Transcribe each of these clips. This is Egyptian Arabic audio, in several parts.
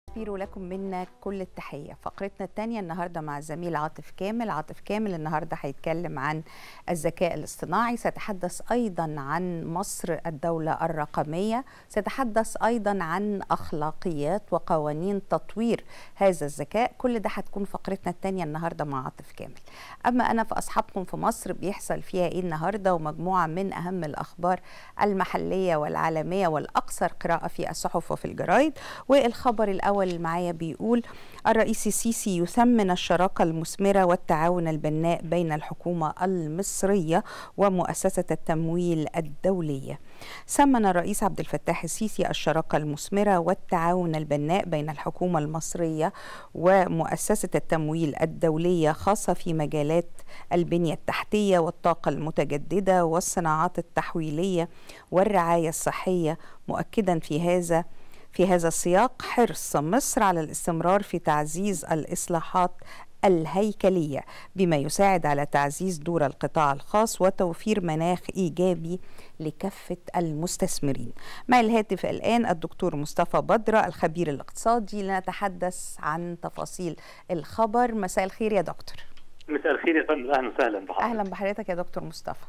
بيرو لكم منا كل التحية فقرتنا الثانية النهاردة مع الزميل عاطف كامل عاطف كامل النهاردة هيتكلم عن الذكاء الاصطناعي سيتحدث أيضا عن مصر الدولة الرقمية سيتحدث أيضا عن أخلاقيات وقوانين تطوير هذا الذكاء كل ده هتكون فقرتنا الثانية النهاردة مع عاطف كامل أما أنا فأصحابكم في مصر بيحصل فيها إيه النهاردة ومجموعة من أهم الأخبار المحلية والعالمية والأكثر قراءة في الصحف وفي الجرايد والخبر الأول اللي معايا بيقول الرئيس السيسي يثمن الشراكة المثمرة والتعاون البناء بين الحكومة المصرية ومؤسسة التمويل الدولية ثمن الرئيس عبد الفتاح السيسي الشراكة المثمرة والتعاون البناء بين الحكومة المصرية ومؤسسة التمويل الدولية خاصة في مجالات البنية التحتية والطاقة المتجددة والصناعات التحويلية والرعاية الصحية مؤكدا في هذا في هذا السياق حرص مصر على الاستمرار في تعزيز الاصلاحات الهيكليه بما يساعد على تعزيز دور القطاع الخاص وتوفير مناخ ايجابي لكافه المستثمرين. مع الهاتف الان الدكتور مصطفى بدره الخبير الاقتصادي لنتحدث عن تفاصيل الخبر. مساء الخير يا دكتور. مساء الخير يا فندم اهلا وسهلا بحضرتك. اهلا بحضرتك يا دكتور مصطفى.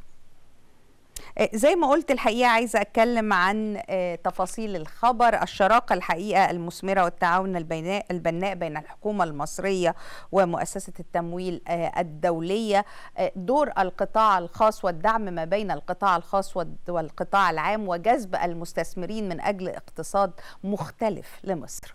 زي ما قلت الحقيقه عايزه اتكلم عن تفاصيل الخبر الشراكه الحقيقه المثمره والتعاون البناء البناء بين الحكومه المصريه ومؤسسه التمويل الدوليه دور القطاع الخاص والدعم ما بين القطاع الخاص والقطاع العام وجذب المستثمرين من اجل اقتصاد مختلف لمصر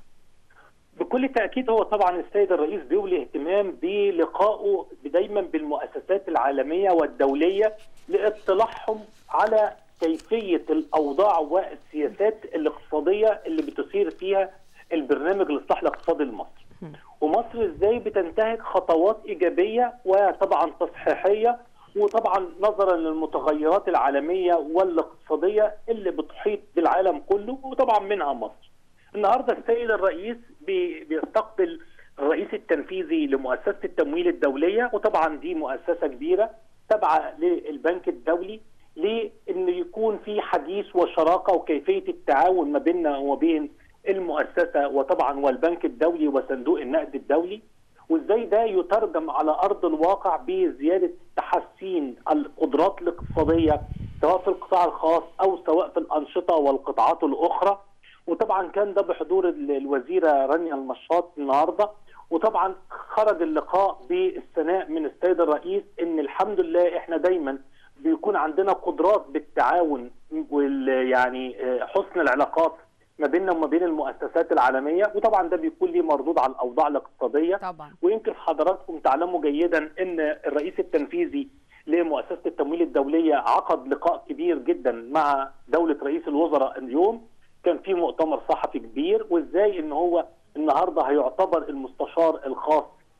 بكل تاكيد هو طبعا السيد الرئيس بيولي اهتمام بلقائه دايما بالمؤسسات العالميه والدوليه لاطلاعهم على كيفيه الاوضاع والسياسات الاقتصاديه اللي بتسير فيها البرنامج الاصلاح الاقتصادي لمصر. ومصر ازاي بتنتهج خطوات ايجابيه وطبعا تصحيحيه وطبعا نظرا للمتغيرات العالميه والاقتصاديه اللي بتحيط بالعالم كله وطبعا منها مصر. النهارده السيد الرئيس بيستقبل الرئيس التنفيذي لمؤسسه التمويل الدوليه وطبعا دي مؤسسه كبيره تابعه للبنك الدولي لان يكون في حديث وشراكه وكيفيه التعاون ما بيننا وما بين المؤسسه وطبعا والبنك الدولي وصندوق النقد الدولي وازاي ده يترجم على ارض الواقع بزياده تحسين القدرات الاقتصاديه سواء في القطاع الخاص او سواء في الانشطه والقطاعات الاخرى وطبعا كان ده بحضور الوزيره رانيا المشاط النهارده وطبعا خرج اللقاء بالثناء من السيد الرئيس ان الحمد لله احنا دايما بيكون عندنا قدرات بالتعاون يعني حسن العلاقات ما بيننا وما بين المؤسسات العالميه وطبعا ده بيكون ليه مردود على الاوضاع الاقتصاديه طبعا ويمكن حضراتكم تعلموا جيدا ان الرئيس التنفيذي لمؤسسه التمويل الدوليه عقد لقاء كبير جدا مع دوله رئيس الوزراء اليوم كان في مؤتمر صحفي كبير وازاي ان هو النهارده هيعتبر المستشار الخاص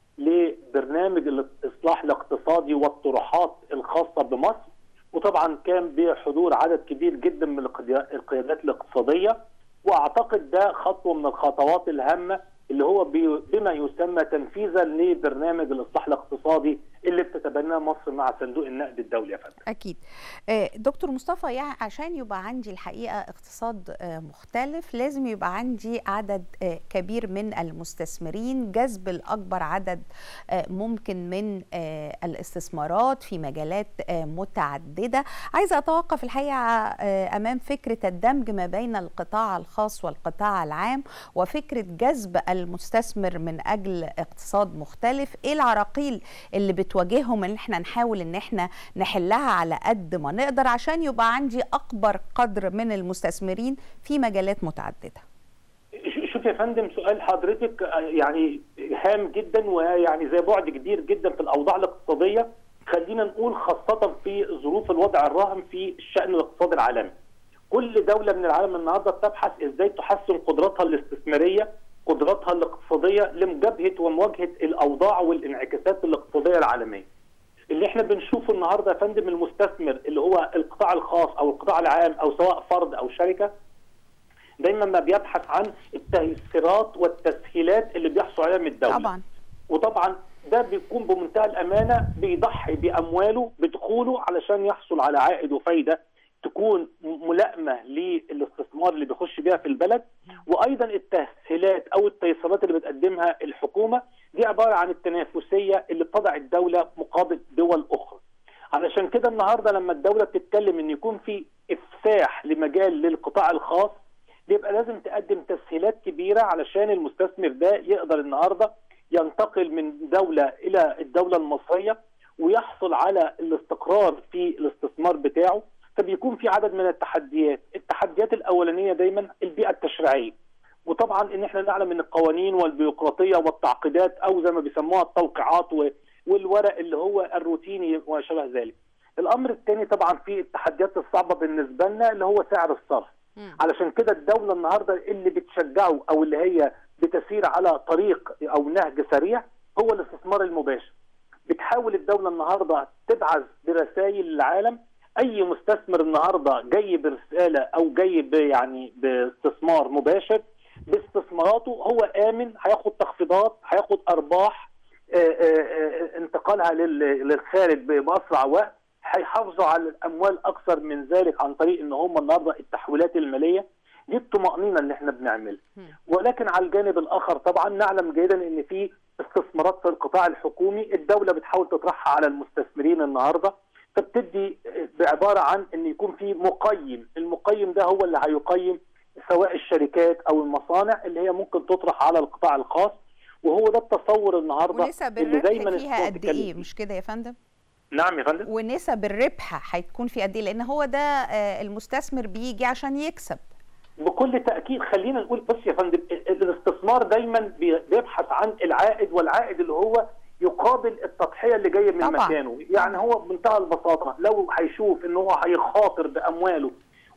لبرنامج الاصلاح الاقتصادي والطروحات الخاصه بمصر وطبعا كان بحضور عدد كبير جدا من القيادات الاقتصاديه واعتقد ده خطوه من الخطوات الهامه اللي هو بما يسمى تنفيذا لبرنامج الاصلاح الاقتصادي اللي بتتبناه مصر مع صندوق النقد الدولي يا فندم. اكيد. دكتور مصطفى يعني عشان يبقى عندي الحقيقه اقتصاد مختلف لازم يبقى عندي عدد كبير من المستثمرين، جذب الاكبر عدد ممكن من الاستثمارات في مجالات متعدده. عايزه اتوقف الحقيقه امام فكره الدمج ما بين القطاع الخاص والقطاع العام وفكره جذب المستثمر من اجل اقتصاد مختلف، ايه العراقيل اللي بتواجههم ان احنا نحاول ان احنا نحلها على قد ما نقدر عشان يبقى عندي اكبر قدر من المستثمرين في مجالات متعدده. شوف يا فندم سؤال حضرتك يعني هام جدا ويعني زي بعد كبير جدا في الاوضاع الاقتصاديه خلينا نقول خاصه في ظروف الوضع الراهن في الشان الاقتصادي العالمي. كل دوله من العالم النهارده بتبحث ازاي تحسن قدراتها الاستثماريه قدراتها الاقتصاديه لمجابهه ومواجهه الاوضاع والانعكاسات الاقتصاديه العالميه. اللي احنا بنشوفه النهارده يا فندم المستثمر اللي هو القطاع الخاص او القطاع العام او سواء فرد او شركه دايما ما بيبحث عن التيسيرات والتسهيلات اللي بيحصل عليها من الدوله. طبعا وطبعا ده بيكون بمنتهى الامانه بيضحي بامواله بدخوله علشان يحصل على عائد وفايده تكون ملائمه للاستثمار اللي بيخش بيها في البلد وايضا التسهيلات او التيسيرات اللي بتقدمها الحكومه دي عباره عن التنافسيه اللي بتضع الدوله مقابل دول اخرى. علشان كده النهارده لما الدوله بتتكلم ان يكون في افساح لمجال للقطاع الخاص بيبقى لازم تقدم تسهيلات كبيره علشان المستثمر ده يقدر النهارده ينتقل من دوله الى الدوله المصريه ويحصل على الاستقرار في الاستثمار بتاعه فبيكون في عدد من التحديات، التحديات الاولانيه دايما البيئه التشريعيه. وطبعا ان احنا نعلم ان القوانين والبيروقراطيه والتعقيدات او زي ما بيسموها التوقيعات والورق اللي هو الروتيني وما شابه ذلك. الامر الثاني طبعا في التحديات الصعبه بالنسبه لنا اللي هو سعر الصرف. علشان كده الدوله النهارده اللي بتشجعه او اللي هي بتسير على طريق او نهج سريع هو الاستثمار المباشر. بتحاول الدوله النهارده تبعث برسائل للعالم اي مستثمر النهارده جاي برساله او جاي يعني باستثمار مباشر باستثماراته هو امن هياخد تخفيضات هياخد ارباح انتقالها للخارج باسرع وقت هيحافظوا على الاموال اكثر من ذلك عن طريق ان هم النهارده التحويلات الماليه دي الطمانينه اللي احنا بنعملها ولكن على الجانب الاخر طبعا نعلم جيدا ان في استثمارات في القطاع الحكومي الدوله بتحاول تطرحها على المستثمرين النهارده فبتدي بعباره عن ان يكون في مقيم، المقيم ده هو اللي هيقيم سواء الشركات او المصانع اللي هي ممكن تطرح على القطاع الخاص وهو ده التصور النهارده ونسب الربح فيها قد ايه مش كده يا فندم؟ نعم يا فندم ونسب الربح هتكون في قد ايه؟ لان هو ده المستثمر بيجي عشان يكسب بكل تاكيد خلينا نقول بص يا فندم الاستثمار دايما بيبحث عن العائد والعائد اللي هو يقابل التضحيه اللي جايه من طبعا. مكانه يعني هو بمنتهى البساطه لو هيشوف ان هو هيخاطر بامواله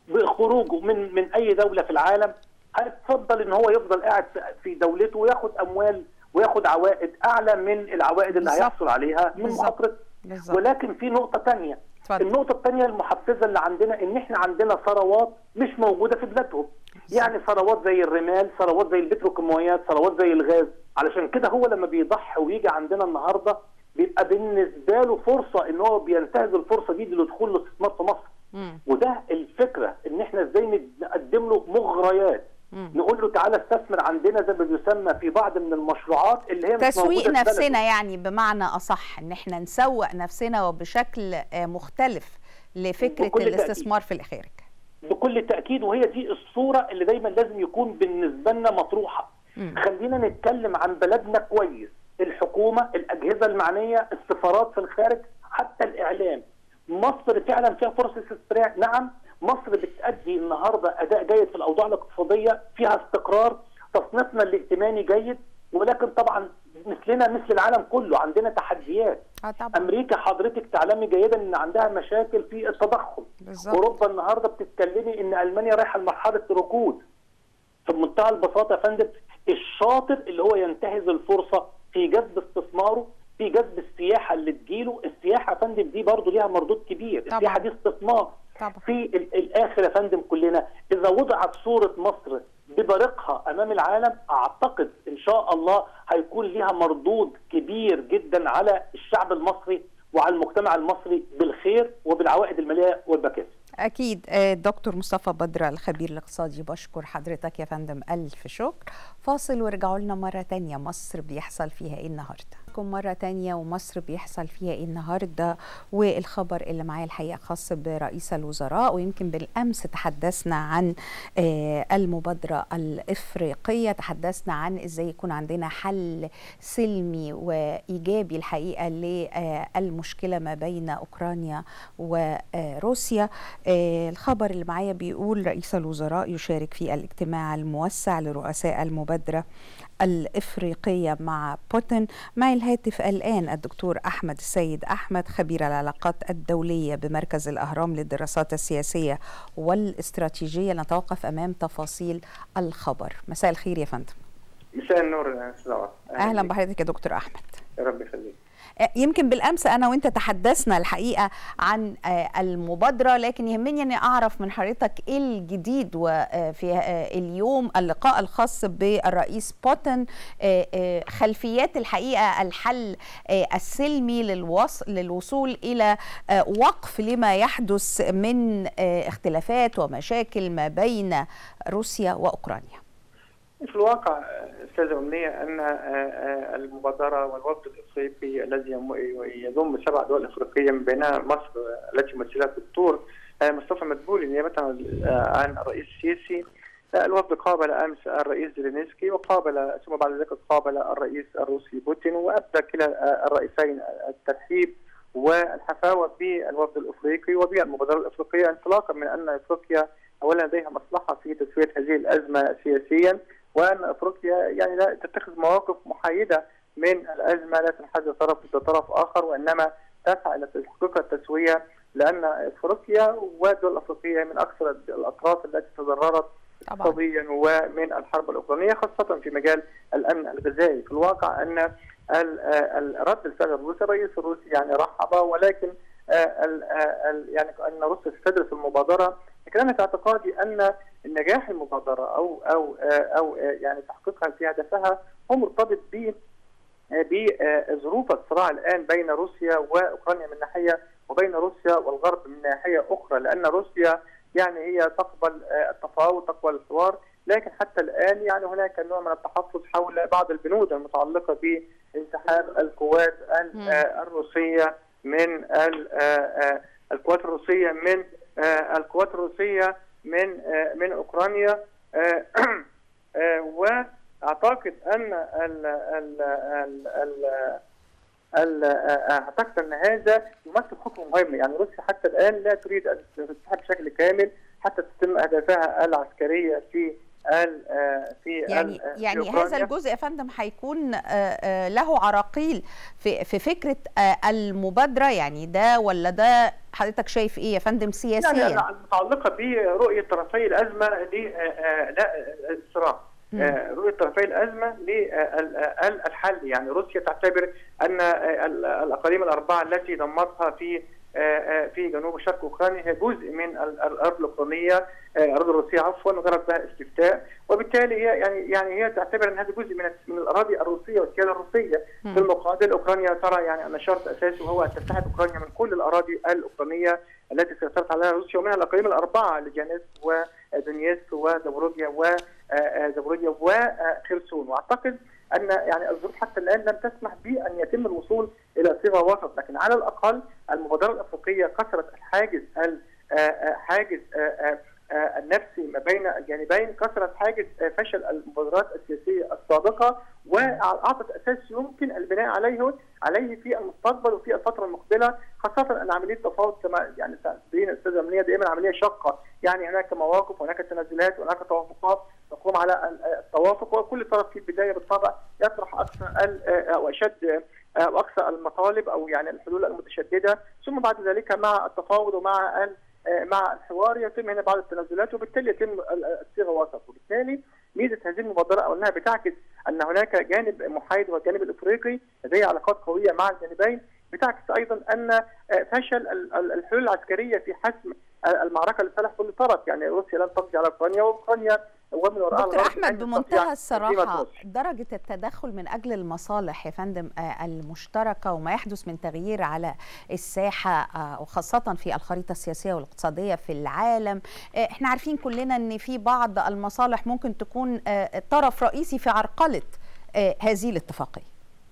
بخروجه من من اي دوله في العالم هيتفضل ان هو يفضل قاعد في دولته وياخد اموال وياخد عوائد اعلى من العوائد اللي بالزبط. هيحصل عليها من مخاطره ولكن في نقطه ثانيه النقطه الثانيه المحفزه اللي عندنا ان احنا عندنا ثروات مش موجوده في بلادهم يعني ثروات زي الرمال ثروات زي البتروكيماويات ثروات زي الغاز علشان كده هو لما بيضحي ويجي عندنا النهارده بيبقى بالنسبه له فرصه ان هو بينتهز الفرصه دي لدخول الاستثمار في مصر مم. وده الفكره ان احنا ازاي نقدم له مغريات مم. نقول له تعالى استثمر عندنا زي ما بيسمى في بعض من المشروعات اللي هي مش تسويق موجودة في نفسنا بلده. يعني بمعنى اصح ان احنا نسوق نفسنا وبشكل آه، مختلف لفكره بكل تأكيد. الاستثمار في الخارج بكل تاكيد وهي دي الصوره اللي دايما لازم يكون بالنسبه لنا مطروحه مم. خلينا نتكلم عن بلدنا كويس الحكومه الاجهزه المعنيه السفارات في الخارج حتى الاعلام مصر فعلا فيها فرص استثمار نعم مصر بتأدي النهارده اداء جيد في الاوضاع الاقتصاديه فيها استقرار تصنيفنا الائتماني جيد ولكن طبعا مثلنا مثل العالم كله عندنا تحديات اه طبعا امريكا حضرتك تعلمي جيدا ان عندها مشاكل في التضخم بالظبط اوروبا النهارده بتتكلمي ان المانيا رايحه لمرحله ركود في منتهى البساطه يا فندم الشاطر اللي هو ينتهز الفرصه في جذب استثماره في جذب السياحه اللي تجيله السياحه يا فندم دي برضه ليها مردود كبير طبعا. السياحه دي استثمار طبعا في ال- الاخر يا فندم كلنا اذا وضعت صوره مصر ببريقها امام العالم اعتقد ان شاء الله هيكون ليها مردود كبير جدا على الشعب المصري وعلى المجتمع المصري بالخير وبالعوائد الماليه والمكاسب أكيد آه، دكتور مصطفى بدر الخبير الاقتصادي بشكر حضرتك يا فندم ألف شكر فاصل وارجعوا لنا مرة تانية مصر بيحصل فيها إيه النهاردة كم مرة تانية ومصر بيحصل فيها إيه النهاردة والخبر اللي معايا الحقيقة خاص برئيس الوزراء ويمكن بالأمس تحدثنا عن آه، المبادرة الإفريقية تحدثنا عن إزاي يكون عندنا حل سلمي وإيجابي الحقيقة للمشكلة ما بين أوكرانيا وروسيا آه، الخبر اللي معايا بيقول رئيس الوزراء يشارك في الاجتماع الموسع لرؤساء المبادرة الإفريقية مع بوتين مع الهاتف الآن الدكتور أحمد السيد أحمد خبير العلاقات الدولية بمركز الأهرام للدراسات السياسية والاستراتيجية نتوقف أمام تفاصيل الخبر مساء الخير يا فندم مساء النور يا استاذ عمر. أهلا بك. بحضرتك يا دكتور أحمد يا رب يخليك يمكن بالامس انا وانت تحدثنا الحقيقه عن المبادره لكن يهمني اني اعرف من حضرتك ايه الجديد وفي اليوم اللقاء الخاص بالرئيس بوتين خلفيات الحقيقه الحل السلمي للوصول الى وقف لما يحدث من اختلافات ومشاكل ما بين روسيا واوكرانيا. في الواقع استاذه امنيه ان المبادره والوفد الافريقي الذي يضم سبع دول افريقيه من بينها مصر التي يمثلها الدكتور مصطفى مدبولي نيابه عن الرئيس السيسي الوفد قابل امس الرئيس زيلينسكي وقابل ثم بعد ذلك قابل الرئيس الروسي بوتين وابدى كلا الرئيسين الترحيب والحفاوه بالوفد الافريقي وبالمبادره الافريقيه انطلاقا من ان افريقيا اولا لديها مصلحه في تسويه هذه الازمه سياسيا وان افريقيا يعني لا تتخذ مواقف محايده من الازمه لا تنحاز طرف ضد طرف اخر وانما تسعى الى تحقيق التسويه لان افريقيا والدول الافريقيه من اكثر الاطراف التي تضررت اقتصاديا ومن الحرب الاوكرانيه خاصه في مجال الامن الغذائي، في الواقع ان رد الفعل الروسي الرئيس الروسي يعني رحب ولكن يعني ان روسيا تستدرس المبادره لكن انا في اعتقادي ان نجاح المبادره او او او يعني تحقيقها في هدفها هو مرتبط ب بظروف الصراع الان بين روسيا واوكرانيا من ناحيه وبين روسيا والغرب من ناحيه اخرى لان روسيا يعني هي تقبل التفاوض تقبل الحوار لكن حتى الان يعني هناك نوع من التحفظ حول بعض البنود المتعلقه بانسحاب القوات الروسيه من القوات الروسيه من القوات الروسيه من من اوكرانيا واعتقد ان ال ال ال ال اعتقد ان هذا يمثل خطوه مهمه يعني روسيا حتى الان لا تريد ان تنسحب بشكل كامل حتى تتم اهدافها العسكريه في ال في يعني ال يعني هذا الجزء يا فندم هيكون له عراقيل في في فكره المبادره يعني ده ولا ده حضرتك شايف ايه يا فندم سياسيا؟ يعني المتعلقه برؤيه طرفي الازمه للصراع رؤيه طرفي الازمه للحل يعني روسيا تعتبر ان الاقاليم الاربعه التي دمرتها في في جنوب شرق اوكرانيا هي جزء من الارض الاوكرانيه الاراضي الروسيه عفوا وجرت بها استفتاء وبالتالي هي يعني يعني هي تعتبر ان هذا جزء من من الاراضي الروسيه والسياده الروسيه في المقابل اوكرانيا ترى يعني ان شرط اساسي وهو ان تنسحب اوكرانيا من كل الاراضي الاوكرانيه التي سيطرت عليها روسيا ومنها الاقاليم الاربعه لجانيسك ودونيسك وزابوروجيا وزابوروجيا وخرسون واعتقد ان يعني الظروف حتى الان لم تسمح بان يتم الوصول الى صيغه وسط لكن على الاقل المبادره الافريقيه كسرت الحاجز حاجز النفسي ما بين الجانبين كسرت حاجز فشل المبادرات السياسيه السابقه واعطت اساس يمكن البناء عليه عليه في المستقبل وفي الفتره المقبله خاصه ان عمليه التفاوض كما يعني تبين الاستاذه امنيه دائما عمليه شاقه يعني هناك مواقف وهناك تنازلات وهناك توافقات تقوم على التوافق وكل طرف في البدايه بالطبع يطرح اقصى او اشد او اقصى المطالب او يعني الحلول المتشدده ثم بعد ذلك مع التفاوض ومع مع الحوار يتم هنا بعض التنازلات وبالتالي يتم الصيغه وسط وبالتالي ميزه هذه المبادره او انها بتعكس ان هناك جانب محايد والجانب الافريقي لديه علاقات قويه مع الجانبين بتعكس ايضا ان فشل الحلول العسكريه في حسم المعركه لصالح كل طرف يعني روسيا لن تقضي على اوكرانيا واوكرانيا ومن وراءها دكتور احمد بمنتهى الصراحه درجه التدخل من اجل المصالح يا فندم المشتركه وما يحدث من تغيير على الساحه وخاصه في الخريطه السياسيه والاقتصاديه في العالم احنا عارفين كلنا ان في بعض المصالح ممكن تكون طرف رئيسي في عرقله هذه الاتفاقيه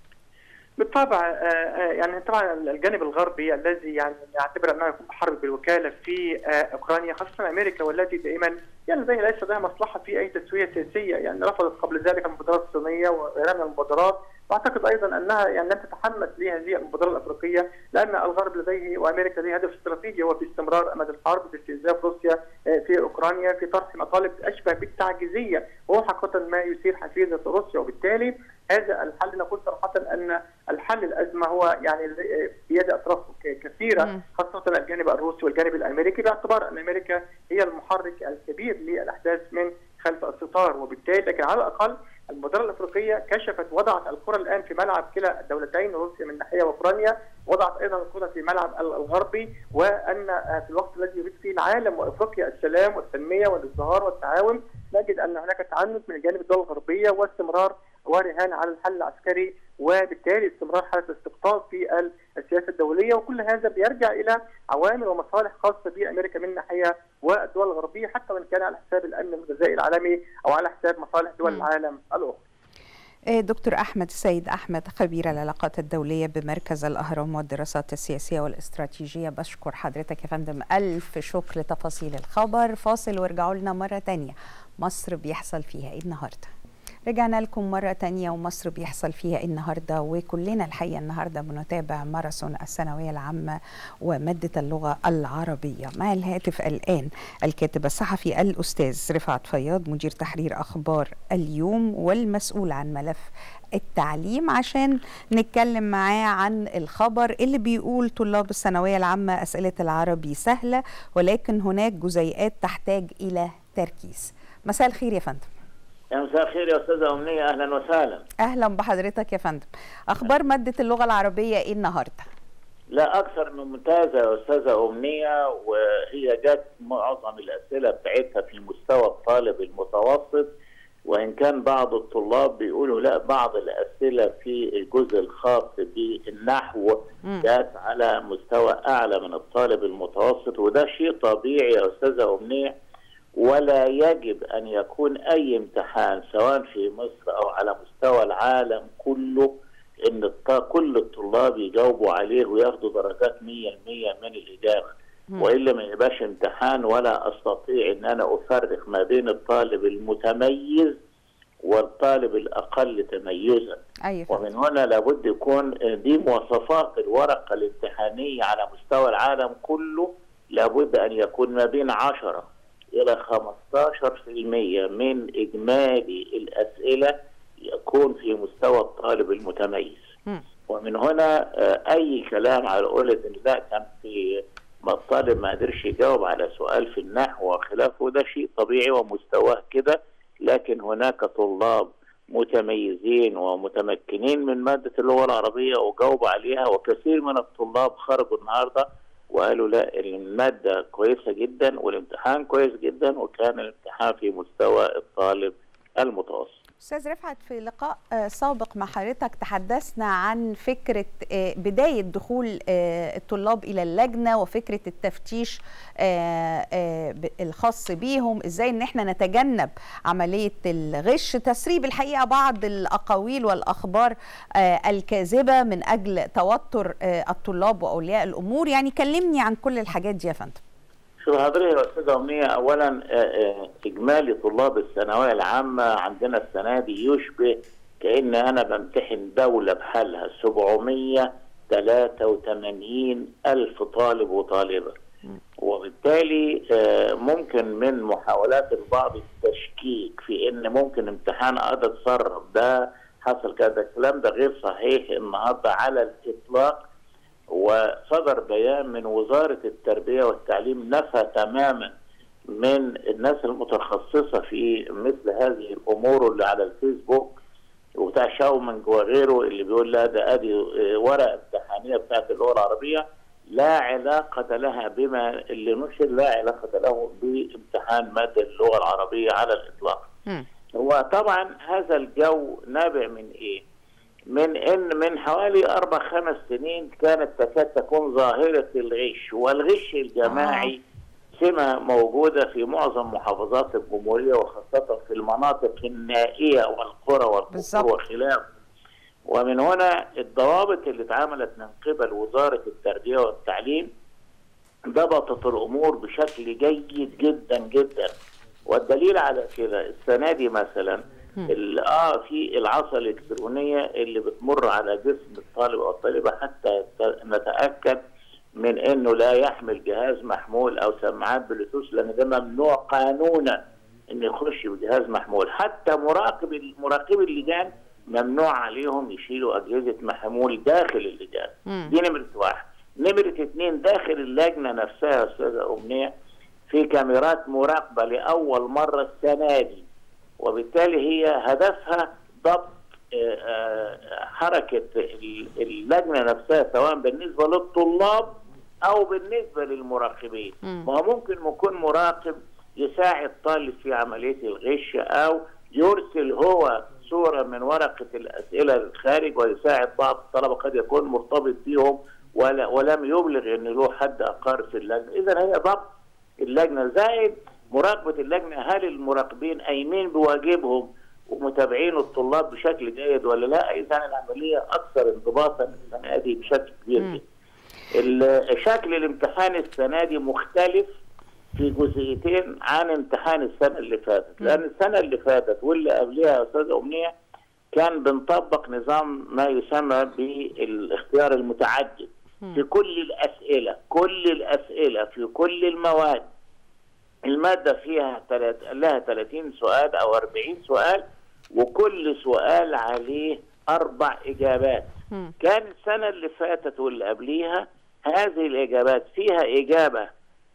بالطبع يعني طبعا الجانب الغربي الذي يعني يعتبر انه يكون حرب بالوكاله في اوكرانيا خاصه امريكا والتي دائما يعني لديها ليس لديها مصلحه في اي تسويه سياسيه يعني رفضت قبل ذلك المبادرات الصينيه وغيرها من المبادرات واعتقد ايضا انها يعني لن تتحمس لهذه المبادره الافريقيه لان الغرب لديه وامريكا لديه هدف استراتيجي هو في استمرار امد الحرب في استنزاف روسيا في اوكرانيا في طرح مطالب اشبه بالتعجيزيه وهو حقيقه ما يثير حفيظه روسيا وبالتالي هذا الحل نقول صراحه ان الحل الازمه هو يعني بيد اطراف كثيره خاصه الجانب الروسي والجانب الامريكي باعتبار ان امريكا هي المحرك الكبير للاحداث من خلف الستار وبالتالي لكن على الاقل المبادره الافريقيه كشفت وضعت الكره الان في ملعب كلا الدولتين روسيا من ناحيه واوكرانيا وضعت ايضا الكره في ملعب الغربي وان في الوقت الذي يريد فيه العالم وافريقيا السلام والتنميه والازدهار والتعاون نجد ان هناك تعنت من جانب الدول الغربيه واستمرار ورهان على الحل العسكري وبالتالي استمرار حاله الاستقطاب في السياسه الدوليه وكل هذا بيرجع الى عوامل ومصالح خاصه بامريكا من ناحيه والدول الغربيه حتى وان كان على حساب الامن الغذائي العالمي او على حساب مصالح دول العالم الاخرى. دكتور احمد السيد احمد خبير العلاقات الدوليه بمركز الاهرام والدراسات السياسيه والاستراتيجيه بشكر حضرتك يا فندم الف شكر لتفاصيل الخبر فاصل وارجعوا لنا مره تانية مصر بيحصل فيها ايه النهارده رجعنا لكم مرة تانية ومصر بيحصل فيها النهاردة وكلنا الحقيقة النهاردة بنتابع ماراثون الثانوية العامة ومادة اللغة العربية مع الهاتف الآن الكاتب الصحفي الأستاذ رفعت فياض مدير تحرير أخبار اليوم والمسؤول عن ملف التعليم عشان نتكلم معاه عن الخبر اللي بيقول طلاب الثانوية العامة أسئلة العربي سهلة ولكن هناك جزيئات تحتاج إلى تركيز مساء الخير يا فندم يا مساء الخير يا استاذه امنيه اهلا وسهلا اهلا بحضرتك يا فندم اخبار ماده اللغه العربيه ايه النهارده لا اكثر من ممتازه يا استاذه امنيه وهي جت معظم الاسئله بتاعتها في مستوى الطالب المتوسط وان كان بعض الطلاب بيقولوا لا بعض الاسئله في الجزء الخاص بالنحو جات على مستوى اعلى من الطالب المتوسط وده شيء طبيعي يا استاذه امنيه ولا يجب ان يكون اي امتحان سواء في مصر او على مستوى العالم كله ان كل الطلاب يجاوبوا عليه وياخدوا درجات 100% من الاجابه والا ما يبقاش امتحان ولا استطيع ان انا افرق ما بين الطالب المتميز والطالب الاقل تميزا أيوة. ومن هنا لابد يكون دي مواصفات الورقه الامتحانيه على مستوى العالم كله لابد ان يكون ما بين 10 الى 15% من اجمالي الاسئله يكون في مستوى الطالب المتميز م. ومن هنا اي كلام على قولة ان لا كان في ما الطالب ما قدرش يجاوب على سؤال في النحو وخلافه ده شيء طبيعي ومستواه كده لكن هناك طلاب متميزين ومتمكنين من ماده اللغه العربيه وجاوبوا عليها وكثير من الطلاب خرجوا النهارده وقالوا لا المادة كويسة جدا والامتحان كويس جدا وكان الامتحان في مستوى الطالب المتوسط استاذ رفعت في لقاء سابق مع حضرتك تحدثنا عن فكره بدايه دخول الطلاب الى اللجنه وفكره التفتيش الخاص بيهم ازاي ان احنا نتجنب عمليه الغش تسريب الحقيقه بعض الاقاويل والاخبار الكاذبه من اجل توتر الطلاب واولياء الامور يعني كلمني عن كل الحاجات دي يا فندم شوف حضرتك يا استاذه امنيه اولا اجمالي طلاب الثانويه العامه عندنا السنه دي يشبه كان انا بمتحن دوله بحالها 783 الف طالب وطالبه وبالتالي ممكن من محاولات البعض التشكيك في ان ممكن امتحان اقدر اتسرب ده حصل كذا الكلام ده غير صحيح النهارده على الاطلاق وصدر بيان من وزارة التربية والتعليم نفى تماما من الناس المتخصصة في مثل هذه الأمور اللي على الفيسبوك وبتاع شاومنج وغيره اللي بيقول لا ده ادي ورقة امتحانية بتاعت اللغة العربية لا علاقة لها بما اللي نشر لا علاقة له بامتحان مادة اللغة العربية على الإطلاق. هو طبعا هذا الجو نابع من إيه؟ من ان من حوالي اربع خمس سنين كانت تكاد تكون ظاهره الغش والغش الجماعي آه. سمه موجوده في معظم محافظات الجمهوريه وخاصه في المناطق النائيه والقرى والقصور وخلافه ومن هنا الضوابط اللي اتعملت من قبل وزاره التربيه والتعليم ضبطت الامور بشكل جيد جدا جدا والدليل على كده السنه دي مثلا اه في العصا الالكترونيه اللي بتمر على جسم الطالب او الطالبه حتى نتاكد من انه لا يحمل جهاز محمول او سماعات بلوتوث لان ده ممنوع قانونا انه يخش بجهاز محمول حتى مراقب مراقبي اللجان ممنوع عليهم يشيلوا اجهزه محمول داخل اللجان دي نمره واحد نمره اثنين داخل اللجنه نفسها يا استاذه امنيه في كاميرات مراقبه لاول مره السنه دي وبالتالي هي هدفها ضبط آه، آه، حركه ال- اللجنه نفسها سواء بالنسبه للطلاب او بالنسبه للمراقبين مم. ما هو ممكن يكون مراقب يساعد طالب في عمليه الغش او يرسل هو صوره من ورقه الاسئله للخارج ويساعد بعض الطلبه قد يكون مرتبط بهم ولا ولم يبلغ ان له حد اقار في اللجنه، اذا هي ضبط اللجنه زائد مراقبه اللجنه هل المراقبين قايمين بواجبهم ومتابعين الطلاب بشكل جيد ولا لا؟ اذا العمليه اكثر انضباطا السنه دي بشكل كبير مم. جدا. ال- شكل الامتحان السنه دي مختلف في جزئيتين عن امتحان السنه اللي فاتت، لان السنه اللي فاتت واللي قبلها يا استاذه امنيه كان بنطبق نظام ما يسمى بالاختيار المتعدد في كل الاسئله، كل الاسئله في كل المواد الماده فيها تلات لها 30 سؤال او 40 سؤال وكل سؤال عليه اربع اجابات. مم. كان السنة اللي فاتت واللي قبليها هذه الإجابات فيها إجابة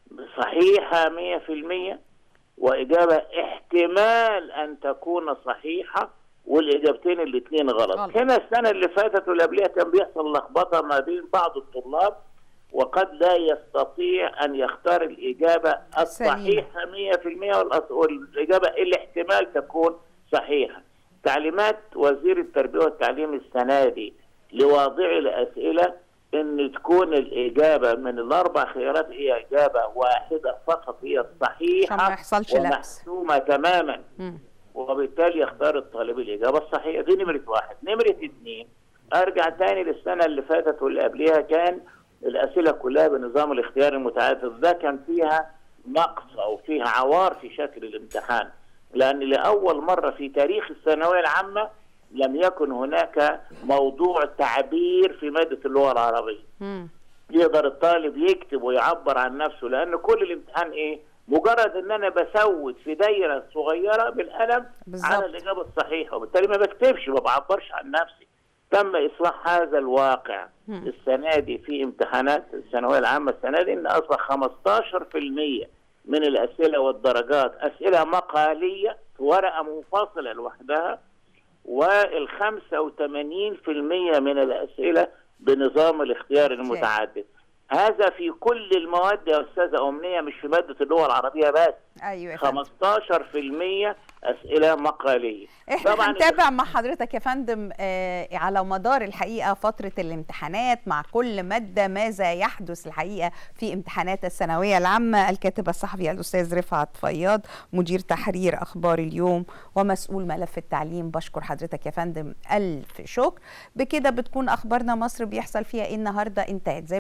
صحيحة مية في المية وإجابة احتمال أن تكون صحيحة والإجابتين الاثنين غلط. غلط. هنا السنة اللي فاتت واللي قبليها كان بيحصل لخبطة ما بين بعض الطلاب وقد لا يستطيع أن يختار الإجابة الصحيحة مية في المية والأص- والإجابة الاحتمال تكون صحيحة تعليمات وزير التربية والتعليم السنة دي لواضعي الأسئلة أن تكون الإجابة من الأربع خيارات هي إجابة واحدة فقط هي الصحيحة عشان ما يحصلش لبس. ومحسومة تماما مم. وبالتالي يختار الطالب الإجابة الصحيحة دي نمرة واحد نمرة اثنين أرجع تاني للسنة اللي فاتت واللي قبلها كان الأسئلة كلها بنظام الاختيار المتعدد ده كان فيها نقص أو فيها عوار في شكل الامتحان لأن لأول مرة في تاريخ الثانوية العامة لم يكن هناك موضوع تعبير في مادة اللغة العربية مم. يقدر الطالب يكتب ويعبر عن نفسه لان كل الامتحان ايه مجرد ان انا بسود في دايره صغيره بالقلم بالظبط. على الاجابه الصحيحه وبالتالي ما بكتبش ما بعبرش عن نفسي تم اصلاح هذا الواقع مم. السنه دي في امتحانات الثانويه العامه السنه دي ان اصبح 15% من الاسئله والدرجات اسئله مقاليه في ورقه منفصله لوحدها وال 85% من الاسئله بنظام الاختيار المتعدد هذا في كل المواد يا استاذه امنيه مش في ماده اللغه العربيه بس ايوه يا فندم 15% اسئله مقاليه احنا هنتابع مع حضرتك يا فندم آه على مدار الحقيقه فتره الامتحانات مع كل ماده ماذا يحدث الحقيقه في امتحانات الثانويه العامه الكاتب الصحفي الاستاذ رفعت فياض مدير تحرير اخبار اليوم ومسؤول ملف التعليم بشكر حضرتك يا فندم الف شكر بكده بتكون اخبارنا مصر بيحصل فيها ايه النهارده انتهت زي